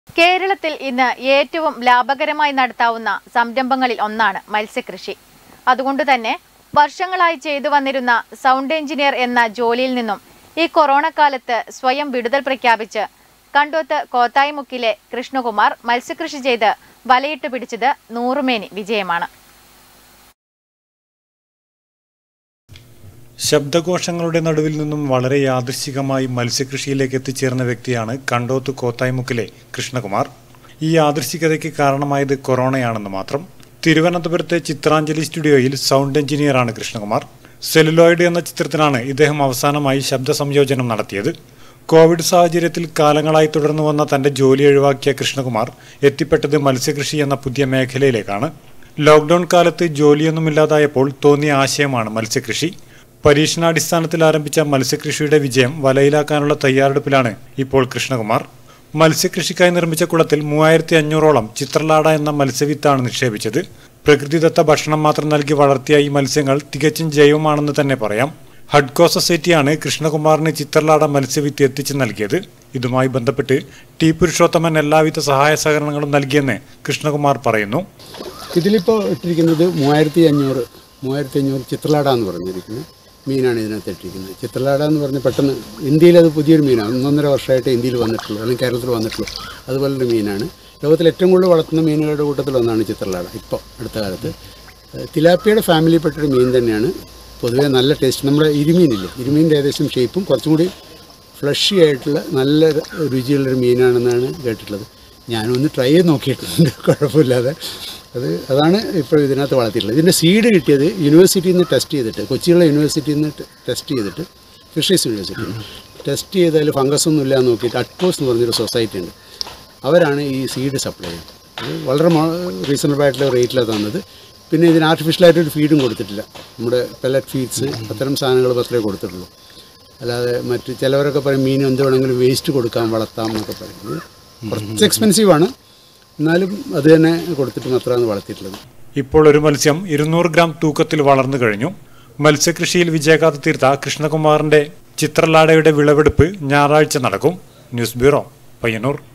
കേരളത്തിൽ ഇന്ന് ഏറ്റവും ലാഭകരമായി നടത്താവുന്ന സംരംഭങ്ങളിൽ ഒന്നാണ് മത്സ്യകൃഷി അതുകൊണ്ട് തന്നെ വർഷങ്ങളായി ചെയ്തു വന്നിരുന്ന സൗണ്ട് എഞ്ചിനീയർ എന്ന ജോലിയിൽ നിന്നും ഈ കൊറോണ കാലത്ത് സ്വയം വിടുതൽ പ്രഖ്യാപിച്ച് കണ്ടോത്ത് കോത്തായിമുക്കിലെ കൃഷ്ണകുമാർ മത്സ്യകൃഷി ചെയ്ത് വലയിട്ട് പിടിച്ചത് നൂറുമേനി വിജയമാണ് ശബ്ദകോശങ്ങളുടെ നടുവിൽ നിന്നും വളരെ യാദൃശികമായി മത്സ്യകൃഷിയിലേക്ക് എത്തിച്ചേർന്ന വ്യക്തിയാണ് കണ്ടോത്ത് കോത്തായിമുക്കിലെ കൃഷ്ണകുമാർ ഈ യാദൃശികതയ്ക്ക് കാരണമായത് കൊറോണയാണെന്ന് മാത്രം തിരുവനന്തപുരത്തെ ചിത്രാഞ്ജലി സ്റ്റുഡിയോയിൽ സൗണ്ട് എഞ്ചിനീയറാണ് കൃഷ്ണകുമാർ സെലുലോയിഡ് എന്ന ചിത്രത്തിനാണ് ഇദ്ദേഹം അവസാനമായി ശബ്ദ സംയോജനം നടത്തിയത് കോവിഡ് സാഹചര്യത്തിൽ കാലങ്ങളായി തുടർന്നു വന്ന തന്റെ ജോലി ഒഴിവാക്കിയ കൃഷ്ണകുമാർ എത്തിപ്പെട്ടത് മത്സ്യകൃഷി എന്ന പുതിയ മേഖലയിലേക്കാണ് ലോക്ക്ഡൌൺ കാലത്ത് ജോലിയൊന്നുമില്ലാതായപ്പോൾ തോന്നിയ ആശയമാണ് മത്സ്യകൃഷി പരീക്ഷണാടിസ്ഥാനത്തിൽ ആരംഭിച്ച മത്സ്യകൃഷിയുടെ വിജയം വലയിലാക്കാനുള്ള തയ്യാറെടുപ്പിലാണ് ഇപ്പോൾ കൃഷ്ണകുമാർ മത്സ്യകൃഷിക്കായി നിർമ്മിച്ച കുളത്തിൽ മൂവായിരത്തി അഞ്ഞൂറോളം ചിത്രലാട എന്ന മത്സ്യവിത്താണ് നിക്ഷേപിച്ചത് പ്രകൃതിദത്ത ഭക്ഷണം മാത്രം നൽകി വളർത്തിയ ഈ മത്സ്യങ്ങൾ തികച്ചും ജൈവമാണെന്ന് തന്നെ പറയാം ഹഡ്കോ സൊസൈറ്റിയാണ് കൃഷ്ണകുമാറിന് ചിത്രലാട മത്സ്യവിത്ത് എത്തിച്ചു നൽകിയത് ഇതുമായി ബന്ധപ്പെട്ട് ടി പുരുഷോത്തമൻ എല്ലാവിധ സഹായ സഹകരണങ്ങളും നൽകിയെന്ന് കൃഷ്ണകുമാർ പറയുന്നു ഇതിലിപ്പോൾ ഇട്ടിരിക്കുന്നത് മൂവായിരത്തി അഞ്ഞൂറ് മൂവായിരത്തി അഞ്ഞൂറ് ചിത്രലാട എന്ന് പറഞ്ഞിരിക്കുന്നത് മീനാണ് ഇതിനകത്ത് ഇട്ടിരിക്കുന്നത് ചിത്രലാട എന്ന് പറഞ്ഞാൽ പെട്ടെന്ന് ഇന്ത്യയിൽ അത് പുതിയൊരു മീനാണ് ഒന്നൊന്നര വർഷമായിട്ട് ഇന്ത്യയിൽ വന്നിട്ടുള്ളൂ അല്ലെങ്കിൽ കേരളത്തിൽ വന്നിട്ടുള്ളൂ അതുപോലൊരു മീനാണ് ലോകത്തിൽ ഏറ്റവും കൂടുതൽ വളർത്തുന്ന മീനുകളുടെ കൂട്ടത്തിൽ ഒന്നാണ് ചിത്രലാട ഇപ്പോൾ അടുത്ത കാലത്ത് ഏഹ് തിലാപ്പിയുടെ ഫാമിലിയിൽപ്പെട്ടൊരു മീൻ തന്നെയാണ് പൊതുവേ നല്ല ടേസ്റ്റ് നമ്മുടെ ഇരുമീനില്ലേ ഇരുമീൻ്റെ ഏകദേശം ഷേപ്പും കുറച്ചും കൂടി ഫ്ലഷി ആയിട്ടുള്ള നല്ല രുചിയുള്ളൊരു മീനാണെന്നാണ് കേട്ടിട്ടുള്ളത് ഞാനൊന്ന് ട്രൈ ചെയ്ത് നോക്കിയിട്ടുണ്ട് കുഴപ്പമില്ലാതെ അത് അതാണ് ഇപ്പോൾ ഇതിനകത്ത് വളർത്തിയിട്ടുള്ളത് ഇതിൻ്റെ സീഡ് കിട്ടിയത് യൂണിവേഴ്സിറ്റിയിൽ നിന്ന് ടെസ്റ്റ് ചെയ്തിട്ട് കൊച്ചിയുള്ള യൂണിവേഴ്സിറ്റിയിൽ നിന്ന് ടെസ്റ്റ് ചെയ്തിട്ട് ഫിഷറീസ് യൂണിവേഴ്സിറ്റി ടെസ്റ്റ് ചെയ്തതിൽ ഫംഗസ് ഒന്നും ഇല്ല എന്ന് നോക്കിയിട്ട് അറ്റ്പോസ് എന്ന് പറഞ്ഞൊരു സൊസൈറ്റി ഉണ്ട് അവരാണ് ഈ സീഡ് സപ്ലൈ ചെയ്യുന്നത് അത് വളരെ റീസണബിൾ ആയിട്ടുള്ള റേറ്റിലാണ് തന്നത് പിന്നെ ഇതിന് ആർട്ടിഫിഷ്യലായിട്ടൊരു ഫീഡും കൊടുത്തിട്ടില്ല നമ്മുടെ പെല്ലറ്റ് ഫീഡ്സ് അത്തരം സാധനങ്ങൾ മാത്രമേ കൊടുത്തിട്ടുള്ളൂ അല്ലാതെ മറ്റ് ചിലവരൊക്കെ പറയും മീൻ എന്ത് വേണമെങ്കിലും വേസ്റ്റ് കൊടുക്കാം വളർത്താം എന്നൊക്കെ പറയുന്നത് കുറച്ച് എക്സ്പെൻസീവ് ആണ് എന്നാലും അത് തന്നെ കൊടുത്തിട്ട് മാത്രമാണ് വളർത്തിയിട്ടുള്ളത് ഇപ്പോൾ ഒരു മത്സ്യം ഇരുന്നൂറ് ഗ്രാം തൂക്കത്തിൽ വളർന്നു കഴിഞ്ഞു മത്സ്യകൃഷിയിൽ വിജയഗാഥ തീർത്ത കൃഷ്ണകുമാറിന്റെ ചിത്രലാടയുടെ വിളവെടുപ്പ് ഞായറാഴ്ച നടക്കും ന്യൂസ് ബ്യൂറോ പയ്യന്നൂർ